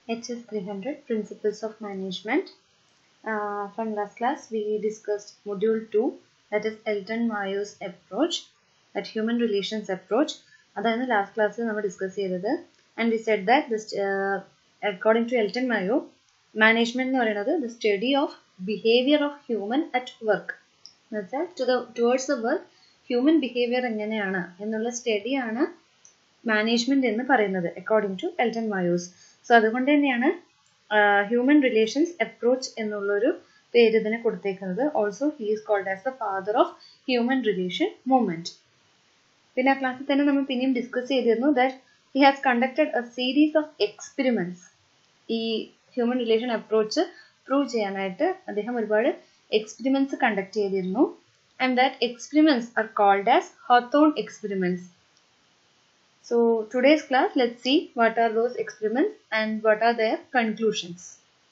HS 300 Principles of Management. Uh, from last class, we discussed Module 2, that is Elton Mayo's approach, that human relations approach. അതായിരുന്നു last ക്ലാസ്സിൽ നമ്മൾ discuss ചെയ്തത് and we said that this according to Elton Mayo management എന്ന് പറയുന്നത് the study of behaviour of human at work എന്ന് വെച്ചാൽ to the towards the work human behaviour എങ്ങനെയാണ് എന്നുള്ള സ്റ്റഡിയാണ് മാനേജ്മെന്റ് എന്ന് പറയുന്നത് according to Elton Mayo's so അതുകൊണ്ട് തന്നെയാണ് ഹ്യൂമൻ റിലേഷൻസ് അപ്രോച്ച് എന്നുള്ളൊരു പേര് ഇതിന് കൊടുത്തേക്കുന്നത് also he is called as the father of human relation movement പിന്നെ ആ ക്ലാസ്സിൽ തന്നെ നമ്മൾ പിന്നെയും ഡിസ്കസ് ചെയ്തിരുന്നു that he has conducted a series of experiments ഈ ഹ്യൂമൻ റിലേഷൻ അപ്രോച്ച് പ്രൂവ് ചെയ്യാനായിട്ട് അദ്ദേഹം ഒരുപാട് എക്സ്പെരിമെന്റ്സ് കണ്ടക്ട് ചെയ്തിരുന്നു and that experiments are called as Hawthorne experiments So today's class, let's see what are those experiments and what are their conclusions.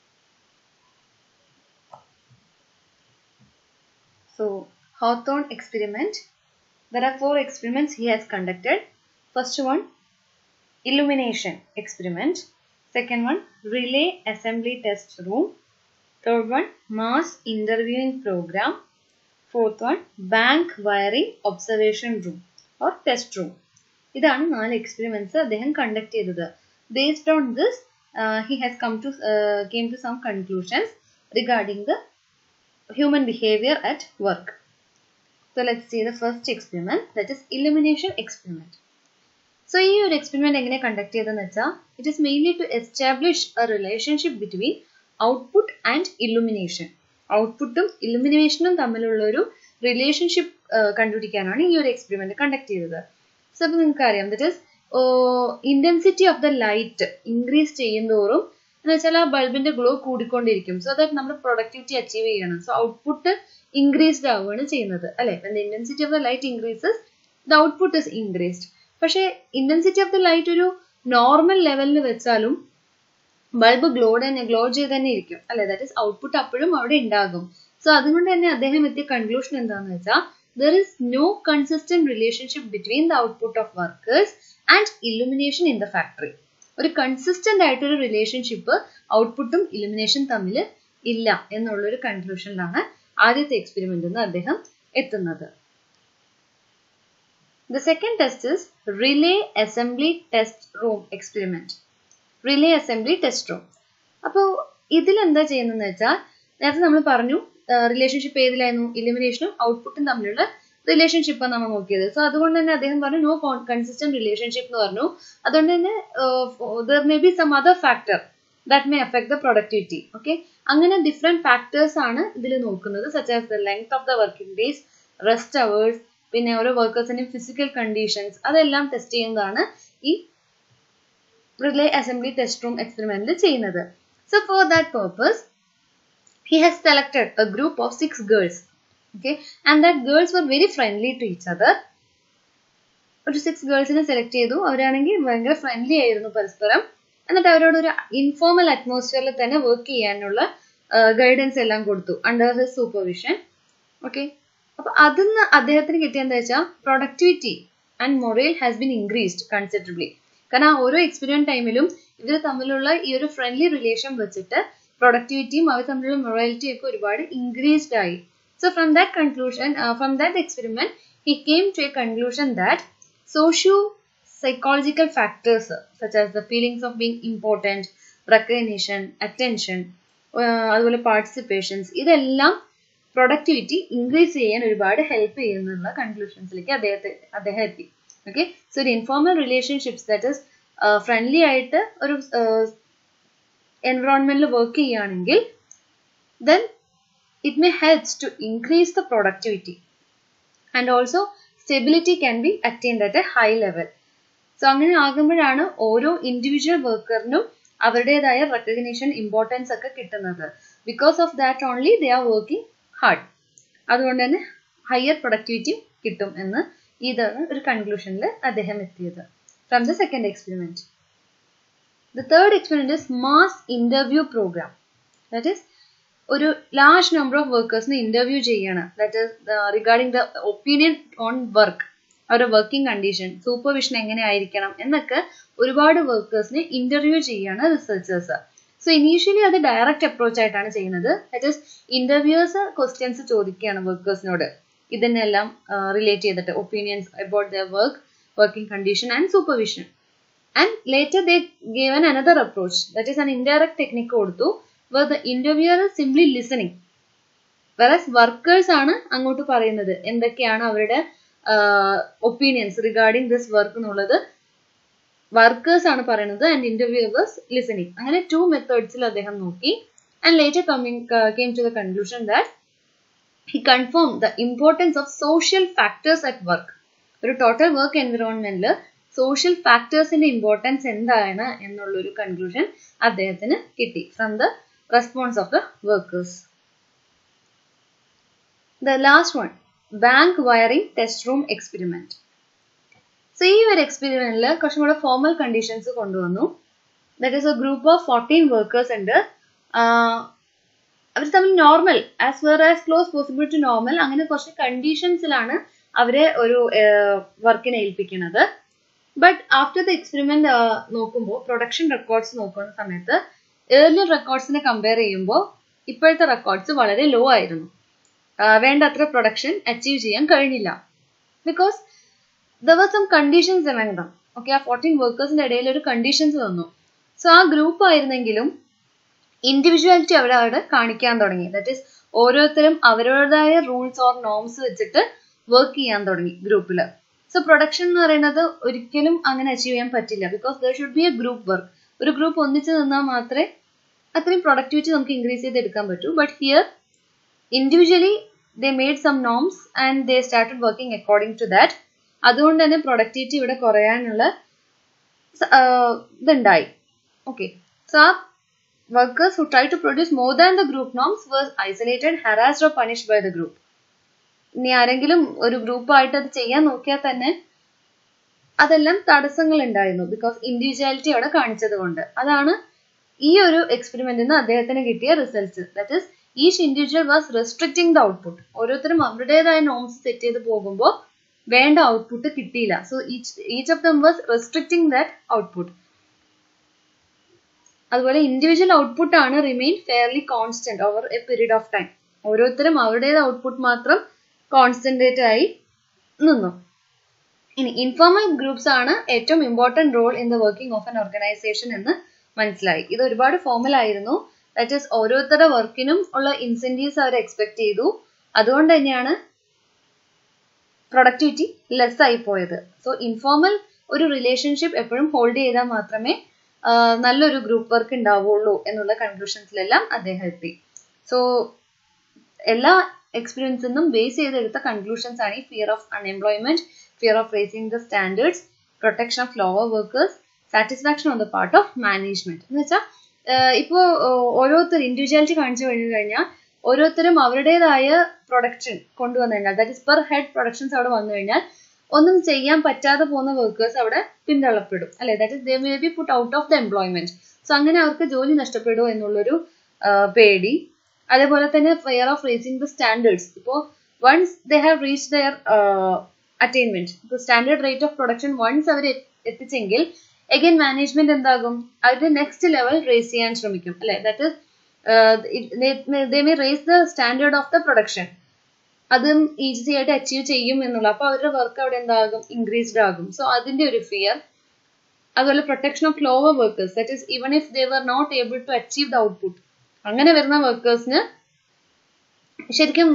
So Hawthorne experiment. There are four experiments he has conducted. First one, illumination experiment. Second one, relay assembly test room. Third one, mass interviewing program. Fourth one, bank wiring observation room or test room. ഇതാണ് നാല് experiments അദ്ദേഹം conduct ചെയ്തത് based on this he has come to came to some conclusions regarding the human behaviour at work so let's see the first experiment that is illumination experiment so ഈ ഒരു experiment എങ്ങനെ conduct ചെയ്തതെന്ന് വെച്ചാൽ it is mainly to establish a relationship between output and illumination ഔട്ട്പുട്ടും ഇലുമിനേഷനും തമ്മിലുള്ള ഒരു relationship കണ്ടുപിടിക്കാനാണ് ഈ ഒരു എക്സ്പെരിമെന്റ് കണ്ടക്ട് ചെയ്തത് സോ അപ്പോൾ നിങ്ങൾക്ക് അറിയാം that is intensity of the light increase ചെയ്യുന്തോറും എന്ന് വെച്ചാൽ ആ ബൾബിന്റെ ഗ്ലോ കൂടിക്കൊണ്ടിരിക്കും സോ ദാറ്റ് നമ്മൾ പ്രൊഡക്ടിവിറ്റി അച്ചീവ് ചെയ്യണം സോ ഔട്ട്പുട്ട് ഇൻക്രീസ്ഡ് ആവുകയാണ് ചെയ്യുന്നത് അല്ലെ the intensity of the light increases the output is increased പക്ഷേ ഇന്റൻസിറ്റി ഓഫ് ദ ലൈറ്റ് ഒരു നോർമൽ ലെവലിൽ വെച്ചാലും ബൾബ് ഗ്ലോ തന്നെ ഗ്ലോ ചെയ്ത് തന്നെ ഇരിക്കും അല്ലെ ദാറ്റ് ഇസ് ഔട്ട്പുട്ട് അപ്പോഴും അവിടെ ഉണ്ടാകും സോ അതുകൊണ്ട് തന്നെ അദ്ദേഹം എത്തിയ കൺക്ലൂഷൻ എന്താണെന്ന് വെച്ചാൽ there is no consistent relationship between the output of workers and illumination in the factory. ഒരു കൺസിസ്റ്റന്റ് ആയിട്ടൊരു റിലേഷൻഷിപ്പ് ഔട്ട്പുട്ടും ഇലുമിനേഷൻ തമ്മിൽ ഇല്ല എന്നുള്ളൊരു കൺക്ലൂഷനിലാണ് ആദ്യത്തെ എക്സ്പെരിമെന്റ് എന്ന് അദ്ദേഹം എത്തുന്നത് the second test is relay assembly test room experiment relay assembly test room അപ്പോൾ ഇതിലെന്താ ചെയ്യുന്നതെന്ന് വെച്ചാൽ നേരത്തെ നമ്മൾ പറഞ്ഞു റിലേഷൻഷിപ്പ് ഏതിലായിരുന്നു ഇലിമിനേഷനും ഔട്ട്പുട്ടും തമ്മിലുള്ള റിലേഷൻഷിപ്പാണ് നമ്മൾ നോക്കിയത് സോ അതുകൊണ്ട് തന്നെ അദ്ദേഹം പറഞ്ഞു നോ കൺസിസ്റ്റന്റ് റിലേഷൻഷിപ്പ് എന്ന് പറഞ്ഞു അതുകൊണ്ട് തന്നെ there may be some other factor that may affect the productivity okay അങ്ങനെ ഡിഫറെന്റ് ഫാക്ടേഴ്സ് ആണ് ഇതിൽ നോക്കുന്നത് such as the length of the working days rest hours പിന്നെ ഓരോ വർക്കേഴ്സിന്റെയും ഫിസിക്കൽ കണ്ടീഷൻസ് അതെല്ലാം ടെസ്റ്റ് ചെയ്യുന്നതാണ് ഈ റിലേ അസംബ്ലി ടെസ്റ്റ് റൂം എക്സ്പെരിമെന്റിൽ ചെയ്യുന്നത് so for that purpose he has selected a group of six girls okay and that girls were very friendly to each other ഒരു six ഗേൾസിനെ സെലക്ട് ചെയ്തു അവരാണെങ്കിൽ ഭയങ്കര ഫ്രണ്ട്ലി ആയിരുന്നു പരസ്പരം എന്നിട്ട് അവരോട് ഒരു ഇൻഫോർമൽ അറ്റ്മോസ്ഫിയറിൽ തന്നെ വർക്ക് ചെയ്യാനുള്ള ഗൈഡൻസ് എല്ലാം കൊടുത്തു അണ്ടർ ഹിസ് സൂപ്പർവിഷൻ ഓക്കെ അപ്പൊ അതിന്ന് അദ്ദേഹത്തിന് കിട്ടിയെന്താ വെച്ചാൽ productivity and morale has been increased considerably കാരണം ആ ഓരോ എക്സ്പീരിയൻസ് ടൈമിലും ഇവർ തമ്മിലുള്ള ഈ ഒരു ഫ്രണ്ട്ലി റിലേഷൻ വെച്ചിട്ട് പ്രൊഡക്ടിവിറ്റിയും അവർ തമ്മിലുള്ള മൊറാലിറ്റിയും ഒക്കെ ഒരുപാട് ഇൻക്രീസ്ഡ് ആയി so from that conclusion from that experiment he came to a conclusion that socio psychological factors such as the feelings of being important recognition attention അതുപോലെ പാർട്ടിസിപ്പേഷൻസ് ഇതെല്ലാം പ്രൊഡക്ടിവിറ്റി ഇൻക്രീസ് ചെയ്യാൻ ഒരുപാട് help ചെയ്യുന്നുള്ള കൺക്ലൂഷൻസിലേക്ക് അദ്ദേഹത്തെ അദ്ദേഹം എത്തി ഓക്കെ സോ ഒരു informal relationships that is friendly ആയിട്ട് ഒരു എൻവറോൺമെന്റിൽ വർക്ക് ചെയ്യുകയാണെങ്കിൽ then it may helps to increase the productivity and also stability can be attained at A high level so അങ്ങനെ ആകുമ്പോഴാണ് ഓരോ ഇൻഡിവിജ്വൽ വർക്കറിനും അവരുടേതായ റെക്കഗ്നീഷൻ ഇമ്പോർട്ടൻസ് ഒക്കെ കിട്ടുന്നത് because of that only they are working hard അതുകൊണ്ട് തന്നെ higher പ്രൊഡക്ടിവിറ്റിയും കിട്ടും എന്ന് ഇതാണ് ഒരു കൺക്ലൂഷനിൽ അദ്ദേഹം എത്തിയത് from the second experiment The third experiment is mass interview program. That is, ഒരു ലാർജ് നമ്പർ ഓഫ് വർക്കേഴ്സിനെ ഇന്റർവ്യൂ ചെയ്യാണ് that is regarding the opinion on work അവരുടെ വർക്കിംഗ് കണ്ടീഷൻ സൂപ്പർവിഷൻ എങ്ങനെ ആയിരിക്കണം എന്നൊക്കെ ഒരുപാട് വർക്കേഴ്സിനെ ഇന്റർവ്യൂ ചെയ്യാണ് റിസർച്ചേഴ്സ് സോ ഇനീഷ്യലി അത് ഡയറക്റ്റ് അപ്രോച്ച് ആയിട്ടാണ് ചെയ്യുന്നത് ദാറ്റ് ഇസ് ഇന്റർവ്യൂസ് ക്വസ്റ്റ്യൻസ് ചോദിക്കുകയാണ് വർക്കേഴ്സിനോട് ഇതിനെല്ലാം റിലേറ്റ് ചെയ്തിട്ട് opinions about the work working condition and supervision and later they given another approach that is an indirect technique കൊടുത്തു where the interviewer simply listening whereas workers ആണ് അങ്ങോട്ട് പറയുന്നത് എന്തൊക്കെയാണ് അവരുടെ opinions regarding this work എന്നുള്ളത് workers ആണ് പറയുന്നത് and interviewers listening അങ്ങനെ ടു മെത്തേഡ്സിൽ അദ്ദേഹം നോക്കി and later coming came to the conclusion that he confirm the importance of social factors at work ഒരു ടോട്ടൽ വർക്ക് എൻവിറോൺമെന്റിൽ സോഷ്യൽ ഫാക്ടേഴ്സിന്റെ ഇമ്പോർട്ടൻസ് എന്താണ് എന്നുള്ളൊരു കൺക്ലൂഷൻ അദ്ദേഹത്തിന് കിട്ടി from the response of the workers the last one bank wiring test room experiment so ഈ ഒരു എക്സ്പെരിമെന്റിൽ കുറച്ചും കൂടെ ഫോർമൽ കണ്ടീഷൻസ് കൊണ്ടുവന്നു that is a group of fourteen workers ഉണ്ട് അവർ തമ്മിൽ normal as were as close possible to normal അങ്ങനെ കുറച്ച് കണ്ടീഷൻസിലാണ് അവരെ ഒരു വർക്കിനെ ഏൽപ്പിക്കുന്നത് ബട്ട് ആഫ്റ്റർ ദ എക്സ്പെരിമെന്റ് നോക്കുമ്പോൾ പ്രൊഡക്ഷൻ റെക്കോർഡ്സ് നോക്കുന്ന സമയത്ത് ഏർലിയർ റെക്കോർഡ്സിനെ കമ്പയർ ചെയ്യുമ്പോൾ ഇപ്പോഴത്തെ റെക്കോർഡ്സ് വളരെ ലോ ആയിരുന്നു വേണ്ടത്ര പ്രൊഡക്ഷൻ അച്ചീവ് ചെയ്യാൻ കഴിഞ്ഞില്ല because there were some conditions among them okay ആ ഫോർട്ടീൻ വർക്കേഴ്സിന്റെ ഇടയിൽ ഒരു കണ്ടീഷൻസ് വന്നു സോ ആ ഗ്രൂപ്പ് ആയിരുന്നെങ്കിലും ഇൻഡിവിജ്വാലിറ്റി അവിടെ അവിടെ കാണിക്കാൻ തുടങ്ങി ദാറ്റ് ഈസ് ഓരോരുത്തരും അവരുടേതായ റൂൾസ് ഓർ നോംസ് വെച്ചിട്ട് വർക്ക് ചെയ്യാൻ തുടങ്ങി ഗ്രൂപ്പിൽ സോ പ്രൊഡക്ഷൻ എന്ന് പറയുന്നത് ഒരിക്കലും അങ്ങനെ അച്ചീവ് ചെയ്യാൻ പറ്റില്ല because there should be a group work ഒരു ഗ്രൂപ്പ് ഒന്നിച്ച് നിന്നാൽ മാത്രമേ അത്രയും പ്രൊഡക്ടിവിറ്റി നമുക്ക് ഇൻക്രീസ് ചെയ്തെടുക്കാൻ പറ്റൂ but here individually they made some norms and they started working according to that അതുകൊണ്ട് തന്നെ പ്രൊഡക്ടിവിറ്റി ഇവിടെ കുറയാനുള്ള ഇതുണ്ടായി ഓക്കെ സോ ആ workers who try to produce more than the group norms was isolated harassed or punished by the group ഇനി ആരെങ്കിലും ഒരു ഗ്രൂപ്പായിട്ട് അത് ചെയ്യാൻ നോക്കിയാൽ തന്നെ അതെല്ലാം തടസ്സങ്ങൾ ഉണ്ടായിരുന്നു ബിക്കോസ് ഇൻഡിവിജ്വാലിറ്റി അവിടെ കാണിച്ചത് കൊണ്ട് അതാണ് ഈ ഒരു എക്സ്പെരിമെന്റിൽ നിന്ന് അദ്ദേഹത്തിന് കിട്ടിയ results that is each individual was restricting the output ഓരോരുത്തരും അവരുടേതായ നോംസ് സെറ്റ് ചെയ്ത് പോകുമ്പോൾ വേണ്ട ഔട്ട്പുട്ട് കിട്ടിയില്ല so each each of them was restricting that output അതുപോലെ ഇൻഡിവിജ്വൽ ഔട്ട്പുട്ട് ആണ് remain fairly constant over a period of time ഓരോരുത്തരും അവരുടേത് ഔട്ട്പുട്ട് മാത്രം കോൺസെൻട്രേറ്റ് ആയി നിന്നു ഇനി ഇൻഫോർമൽ ഗ്രൂപ്പ്സ് ആണ് ഏറ്റവും important role in the working of an organisation എന്ന് മനസ്സിലായി ഇത് ഒരുപാട് ഫോമൽ ആയിരുന്നു ദാറ്റ് ഈസ് ഓരോരുത്തരുടെ വർക്കിനും ഉള്ള ഇൻസെന്റീവ്സ് അവർ എക്സ്പെക്ട് ചെയ്തു അതുകൊണ്ട് തന്നെയാണ് പ്രൊഡക്ടിവിറ്റി ലെസ് ആയി പോയത് സോ ഇൻഫോർമൽ ഒരു റിലേഷൻഷിപ്പ് എപ്പോഴും ഹോൾഡ് ചെയ്താൽ മാത്രമേ നല്ലൊരു ഗ്രൂപ്പ് വർക്ക് ഉണ്ടാവുള്ളൂ എന്നുള്ള കൺക്ലൂഷൻസിലെല്ലാം അദ്ദേഹം എത്തി സോ എല്ലാ എക്സ്പീരിയൻസിൽ നിന്നും ബേസ് ചെയ്തെടുത്ത കൺക്ലൂഷൻസ് ആണ് ഈ fear of unemployment fear of raising the standards protection of lower workers satisfaction on the part of management എന്ന് വെച്ചാൽ ഇപ്പോൾ ഓരോരുത്തർ ഇൻഡിവിജ്വാലിറ്റി കാണിച്ചു കഴിഞ്ഞു കഴിഞ്ഞാൽ ഓരോരുത്തരും അവരുടേതായ പ്രൊഡക്ഷൻ കൊണ്ടുവന്നു കഴിഞ്ഞാൽ that is per head productions അവിടെ വന്നു കഴിഞ്ഞാൽ ഒന്നും ചെയ്യാൻ പറ്റാതെ പോകുന്ന വർക്കേഴ്സ് അവിടെ പിന്തള്ളപ്പെടും അല്ലെ that is they may be put out of the employment so അങ്ങനെ അവർക്ക് ജോലി നഷ്ടപ്പെടുമോ എന്നുള്ളൊരു പേടി അതേപോലെ തന്നെ fear of raising the standards ഇപ്പോൾ once they have reach their attainment ഇപ്പോൾ standard rate of production once അവർ എത്തിച്ചെങ്കിൽ എഗൈൻ മാനേജ്മെന്റ് എന്താകും അവരുടെ നെക്സ്റ്റ് ലെവൽ റേസ് ചെയ്യാൻ ശ്രമിക്കും അല്ലെ that they may raise the standard of the production അതും ഈസി ആയിട്ട് അച്ചീവ് ചെയ്യും എന്നുള്ള അപ്പൊ അവരുടെ വർക്ക് അവിടെ എന്താകും ഇൻക്രീസ്ഡ് ആകും സോ അതിന്റെ ഒരു ഫിയർ അതുപോലെ protection of lower workers that is even if they were not able to achieve the output അങ്ങനെ വരുന്ന വർക്കേഴ്സിന് ശരിക്കും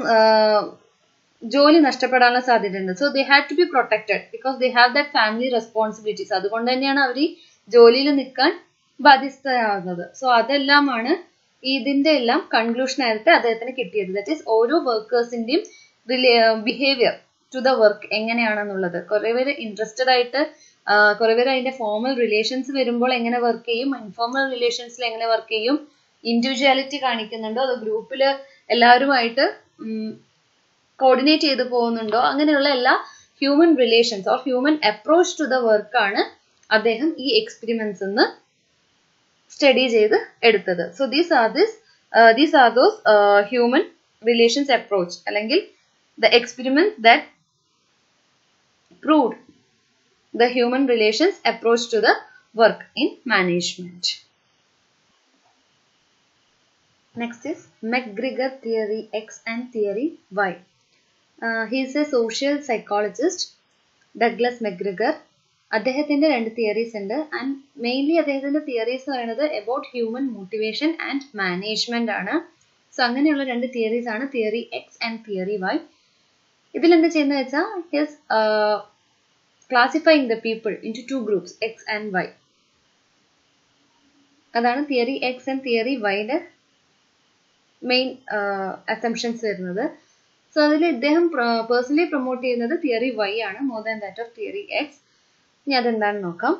ജോലി നഷ്ടപ്പെടാനുള്ള സാധ്യതയുണ്ട് so they have to be protected because they have that family responsibilities അതുകൊണ്ട് തന്നെയാണ് അവർ ഈ ജോലിയിൽ നിൽക്കാൻ ബാധ്യസ്ഥരാകുന്നത് സോ അതെല്ലാമാണ് ഇതിന്റെ എല്ലാം കൺക്ലൂഷൻ ആയിട്ട് അദ്ദേഹത്തിന് കിട്ടിയത് ദാറ്റ് ഈസ് ഓരോ വർക്കേഴ്സിന്റെയും ബിഹേവിയർ ടു ദ വർക്ക് എങ്ങനെയാണെന്നുള്ളത് കുറെ പേര് ഇൻട്രസ്റ്റഡ് ആയിട്ട് കുറെ പേര് അതിന്റെ ഫോമൽ റിലേഷൻസ് വരുമ്പോൾ എങ്ങനെ വർക്ക് ചെയ്യും ഇൻഫോർമൽ റിലേഷൻസിൽ എങ്ങനെ വർക്ക് ചെയ്യും ഇൻഡിവിജ്വാലിറ്റി കാണിക്കുന്നുണ്ടോ അതോ ഗ്രൂപ്പിൽ എല്ലാവരുമായിട്ട് കോർഡിനേറ്റ് ചെയ്ത് പോകുന്നുണ്ടോ അങ്ങനെയുള്ള എല്ലാ human relations or human approach to the വർക്കാണ് അദ്ദേഹം ഈ എക്സ്പെരിമെന്റ്സ് നിന്ന് സ്റ്റഡി ചെയ്ത് എടുത്തത് so these are this these are those human relations approach അല്ലെങ്കിൽ the experiment that improved the human relations approach to the work in management. Next is McGregor theory X and theory Y. Uh, he is a social psychologist, Douglas McGregor. അദ്ദേഹത്തിൻ്റെ രണ്ട് theories ഉണ്ട് and mainly അദ്ദേഹത്തിൻ്റെ theories എന്ന് പറയുന്നത് about human motivation and management ആണ് so അങ്ങനെയുള്ള രണ്ട് theories ആണ് theory X and theory Y ഇതിലെന്ത് ചെയ്യുന്നത് വെച്ചാൽ he's classifying the people into two groups X and Y അതാണ് തിയറി എക്സ് ആൻഡ് തിയറി വൈയുടെ മെയിൻ അസംഷൻസ് വരുന്നത് സോ അതിൽ ഇദ്ദേഹം പേഴ്സണലി പ്രൊമോട്ട് ചെയ്യുന്നത് തിയറി വൈ ആണ് more than that of theory X ഇനി അതെന്താണെന്ന് നോക്കാം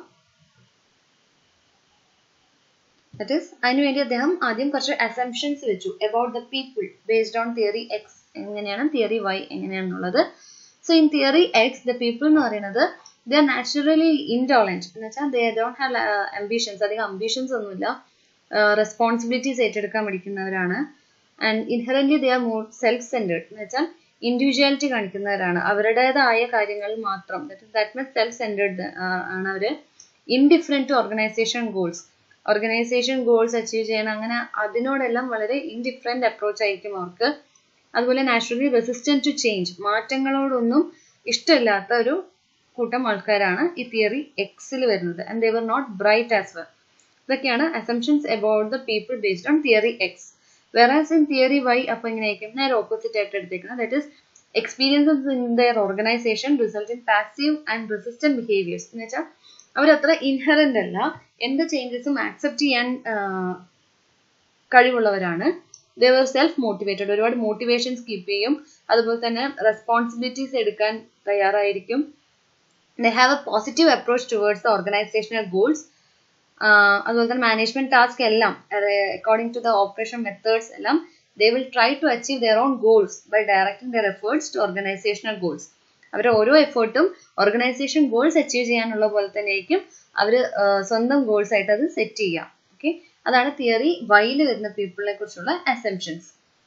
ദറ്റ് ഈസ് അതിനുവേണ്ടി അദ്ദേഹം ആദ്യം കുറച്ച് അസംഷൻസ് വെച്ചു about the people based on theory X എങ്ങനെയാണ് തിയറി വൈ എങ്ങനെയാണെന്നുള്ളത് so in theory X the people എന്ന് പറയുന്നത് ദ ആർ നാച്ചുറലി ഇൻടോളൻറ്റ് എന്ന് വെച്ചാൽ ദേ ഡോണ്ട് ഹാവ് അംബിഷൻസ് അധികം അംബിഷൻസ് ഒന്നുമില്ല റെസ്പോൺസിബിലിറ്റീസ് ഏറ്റെടുക്കാൻ പഠിക്കുന്നവരാണ് and inherently they are more self centred എന്ന് വെച്ചാൽ ഇൻഡിവിജ്വാലിറ്റി കാണിക്കുന്നവരാണ് അവരുടേതായ കാര്യങ്ങൾ മാത്രം ദാറ്റ് മീൻസ് സെൽഫ് സെൻറ്റേഡ് ആണ് അവർ indifferent to organisation goals organisation goals achieve ചെയ്യണം അങ്ങനെ അതിനോടെല്ലാം വളരെ ഇൻഡിഫറൻറ്റ് അപ്രോച്ച് ആയിരിക്കും അവർക്ക് അതുപോലെ നാച്ചുറലി റെസിസ്റ്റൻറ്റ് ടു ചേഞ്ച് മാറ്റങ്ങളോടൊന്നും ഇഷ്ടമില്ലാത്ത ഒരു കൂട്ടം ആൾക്കാരാണ് ഈ തിയറി എക്സിൽ വരുന്നത് and they were not bright as well ഇതൊക്കെയാണ് assumptions about the people based on theory X whereas in theory Y അപ്പോൾ എങ്ങനെയായിരിക്കും നേരെ ഓപ്പോസിറ്റ് ആയിട്ട് എടുത്തേക്കുന്നത് that is experiences in their organisation result in passive and resistant behaviours എന്ന് വെച്ചാൽ അവരത്ര inherent അല്ല എന്ത് ചേഞ്ചസും ആക്സെപ്റ്റ് ചെയ്യാൻ കഴിവുള്ളവരാണ് ദർ സെൽഫ് മോട്ടിവേറ്റഡ് ഒരുപാട് മോട്ടിവേഷൻസ് കീപ്പ് ചെയ്യും അതുപോലെ തന്നെ റെസ്പോൺസിബിലിറ്റീസ് എടുക്കാൻ തയ്യാറായിരിക്കും they have a positive approach towards the organisational goals അതുപോലെ തന്നെ മാനേജ്മെന്റ് ടാസ്ക് എല്ലാം according to the operation methods എല്ലാം they will try to achieve their own goals by directing their efforts to organisational goals അവരുടെ ഓരോ എഫേർട്ടും organisation goals achieve ചെയ്യാനുള്ള പോലെ തന്നെ ആയിരിക്കും അവർ സ്വന്തം ഗോൾസ് ആയിട്ട് അത് സെറ്റ് ചെയ്യുക ഓക്കെ അതാണ് തിയറി വൈയിൽ വരുന്ന പീപ്പിളിനെ കുറിച്ചുള്ള അസംഷൻസ്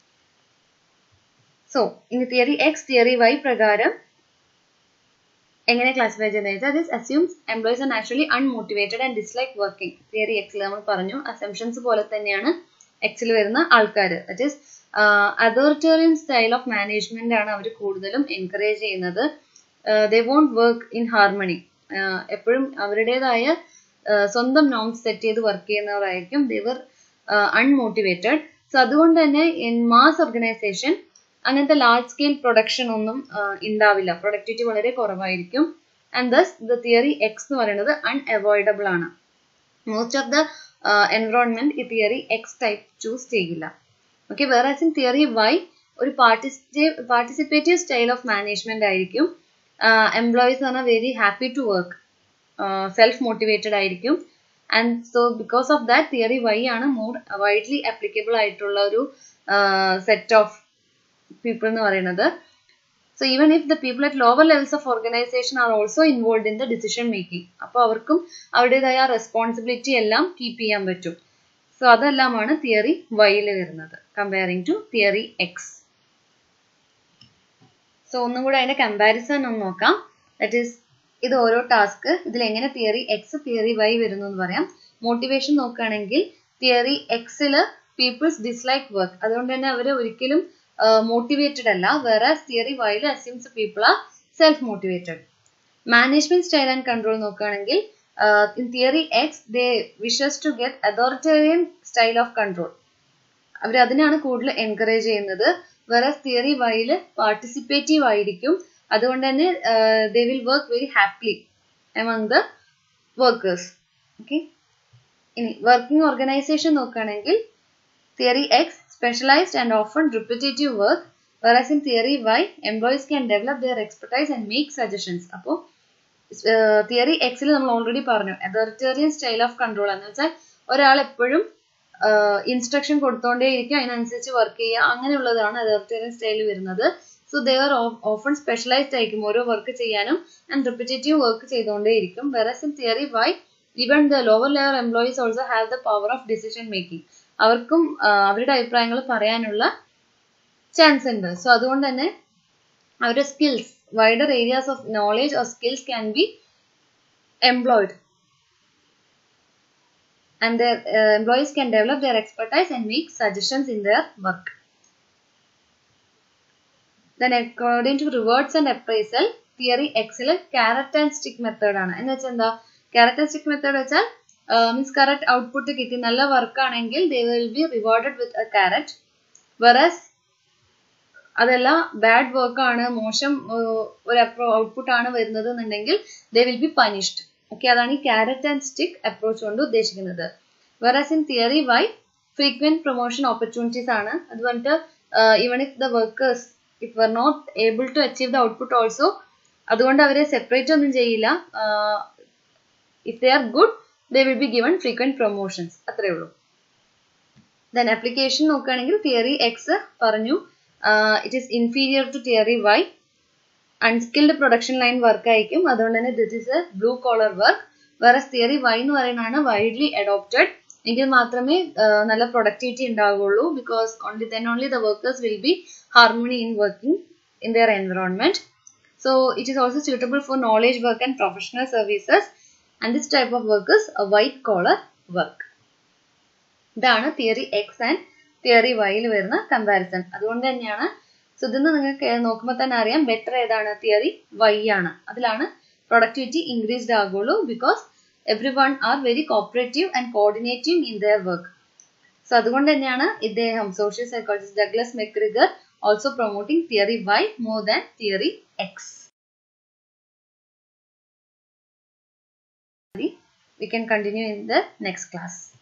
സോ ഇനി തിയറി എക്സ് തിയറി വൈ പ്രകാരം എങ്ങനെ ക്ലാസിഫൈ ചെയ്യുന്നത് വെച്ചാൽ this assumes employees are naturally unmotivated and dislike working theory എക്സിൽ നമ്മൾ പറഞ്ഞു അസംഷൻസ് പോലെ തന്നെയാണ് എക്സിൽ വരുന്ന ആൾക്കാർ that is authoritarian style of management ആണ് അവർ കൂടുതലും എൻകറേജ് ചെയ്യുന്നത് they won't work in harmony എപ്പോഴും അവരുടേതായ സ്വന്തം നോംസ് സെറ്റ് ചെയ്ത് വർക്ക് ചെയ്യുന്നവരായിരിക്കും ദേവർ അൺമോട്ടിവേറ്റഡ് സോ അതുകൊണ്ട് തന്നെ ഇൻ മാസ് ഓർഗനൈസേഷൻ അങ്ങനത്തെ ലാർജ് സ്കെയിൽ പ്രൊഡക്ഷൻ ഒന്നും ഉണ്ടാവില്ല പ്രൊഡക്ടിവിറ്റി വളരെ കുറവായിരിക്കും and thus the theory X എന്ന് പറയുന്നത് അൺഅവോയ്ഡബിൾ ആണ് മോസ്റ്റ് ഓഫ് ദ എൻവറോൺമെന്റ് ഈ തിയറി എക്സ് ടൈപ്പ് ചൂസ് ചെയ്യില്ല ഓക്കെ വേറെ ഇൻ തിയറി വൈ ഒരു participative participative style of management ആയിരിക്കും എംപ്ലോയീസ് എന്ന് പറഞ്ഞാൽ very happy to work self motivated ആയിരിക്കും and so because of that theory Y ആണ് more widely applicable ആയിട്ടുള്ള ഒരു സെറ്റ് ഓഫ് പീപ്പിൾ എന്ന് പറയുന്നത് so even if the people at lower levels of organisation are also involve in the decision making അപ്പോൾ അവർക്കും അവരുടേതായ responsibility എല്ലാം keep ചെയ്യാൻ പറ്റും സോ അതെല്ലാമാണ് തിയറി വൈയിൽ വരുന്നത് comparing to theory X so ഒന്നും കൂടെ അതിന്റെ കമ്പാരിസൺ ഒന്ന് നോക്കാം ദറ്റ് ഈസ് ഇത് ഓരോ ടാസ്ക് ഇതിൽ എങ്ങനെ തിയറി എക്സ് തിയറി വൈ വരുന്നു എന്ന് പറയാം മോട്ടിവേഷൻ നോക്കുകയാണെങ്കിൽ തിയറി എക്സിൽ പീപ്പിൾസ് ഡിസ്ലൈക്ക് വർക്ക് അതുകൊണ്ട് തന്നെ അവർ ഒരിക്കലും മോട്ടിവേറ്റഡ് അല്ല വേറെ തിയറി വൈയിൽ assumes people are self motivated management style and control നോക്കുകയാണെങ്കിൽ in theory X they wishes to get authoritarian style of control അവർ അതിനാണ് കൂടുതൽ എൻകറേജ് ചെയ്യുന്നത് വേറെ തിയറി വൈയിൽ പാർട്ടിസിപ്പേറ്റീവ് ആയിരിക്കും അതുകൊണ്ട് തന്നെ they will work very happily among the workers okay ഇനി വർക്കിംഗ് ഓർഗനൈസേഷൻ നോക്കുകയാണെങ്കിൽ theory X specialised and often repetitive work whereas in theory y employees can develop their expertise and make suggestions അപ്പോൾ theory എക്സിൽ നമ്മൾ already പറഞ്ഞു authoritarian style of control എന്ന് വെച്ചാൽ ഒരാൾ എപ്പോഴും ഇൻസ്ട്രക്ഷൻ കൊടുത്തോണ്ടേയിരിക്കും അതിനനുസരിച്ച് വർക്ക് ചെയ്യുക അങ്ങനെയുള്ളതാണ് അതോറിറ്റേറിയൻ സ്റ്റൈൽ വരുന്നത് so they are often specialised ആയിരിക്കും ഓരോ വർക്ക് ചെയ്യാനും ആൻഡ് റിപ്പിറ്റേറ്റീവ് വർക്ക് ചെയ്തുകൊണ്ടേയിരിക്കും whereas in theory Y even the lower layer employees also have the power of decision making അവർക്കും അവരുടെ അഭിപ്രായങ്ങൾ പറയാനുള്ള ചാൻസ് ഉണ്ട് സോ അതുകൊണ്ട് തന്നെ അവരുടെ skills wider areas of knowledge or skills can be employed and their uh, employees can develop their expertise and make suggestions in their work. Then according to rewards and appraisal, theory എക്സിൽ carrot and stick method ആണ് എന്ന് വെച്ചാൽ എന്താ carrot and stick method വെച്ചാൽ means correct output കിട്ടി നല്ല work ആണെങ്കിൽ they will be rewarded with a carrot versus അതല്ല ബാഡ് വർക്ക് ആണ് മോശം ഒരു ഔട്ട്പുട്ട് ആണ് വരുന്നത് എന്നുണ്ടെങ്കിൽ they will be punished okay അതാണ് ഈ ക്യാരറ്റ് ആൻഡ് സ്റ്റിക് അപ്രോച്ച് കൊണ്ട് ഉദ്ദേശിക്കുന്നത് versus in theory Y frequent promotion opportunities ആണ് അത് പറഞ്ഞിട്ട് even if the workers if were not able to achieve the output also അതുകൊണ്ട് അവരെ സെപ്പറേറ്റ് ഒന്നും ചെയ്യില്ല if they are good they will be given frequent promotions അത്രേ ഉള്ളൂ then application നോക്കുകയാണെങ്കിൽ തിയറി എക്സ് പറഞ്ഞു it is inferior to theory Y unskilled production line work ആയിരിക്കും അതുകൊണ്ട് തന്നെ this is a blue collar work വേറെ തിയറി വൈ എന്ന് പറയുന്നതാണ് വൈഡ്ലി അഡോപ്റ്റഡ് എങ്കിൽ മാത്രമേ നല്ല പ്രൊഡക്ടിവിറ്റി ഉണ്ടാവുകയുള്ളൂ because only then only the workers will be harmony in working in their environment So it is also suitable for knowledge work and professional services and this type of work is a white collar work. ഇതാണ് theory X and theory വൈയിൽ വരുന്ന comparison അതുകൊണ്ട് തന്നെയാണ് so ഇതിന്ന് നിങ്ങൾക്ക് നോക്കുമ്പോൾ തന്നെ അറിയാം ബെറ്റർ ഏതാണ് തിയറി വൈ ആണ് അതിലാണ് പ്രൊഡക്ടിവിറ്റി ഇൻക്രീസ്ഡ് ആകുള്ളൂ because everyone are very cooperative and coordinative in their work so അതുകൊണ്ട് തന്നെയാണ് ഇദ്ദേഹം social psychologist Douglas McGregor also promoting theory Y more than theory X. We can continue in the next class.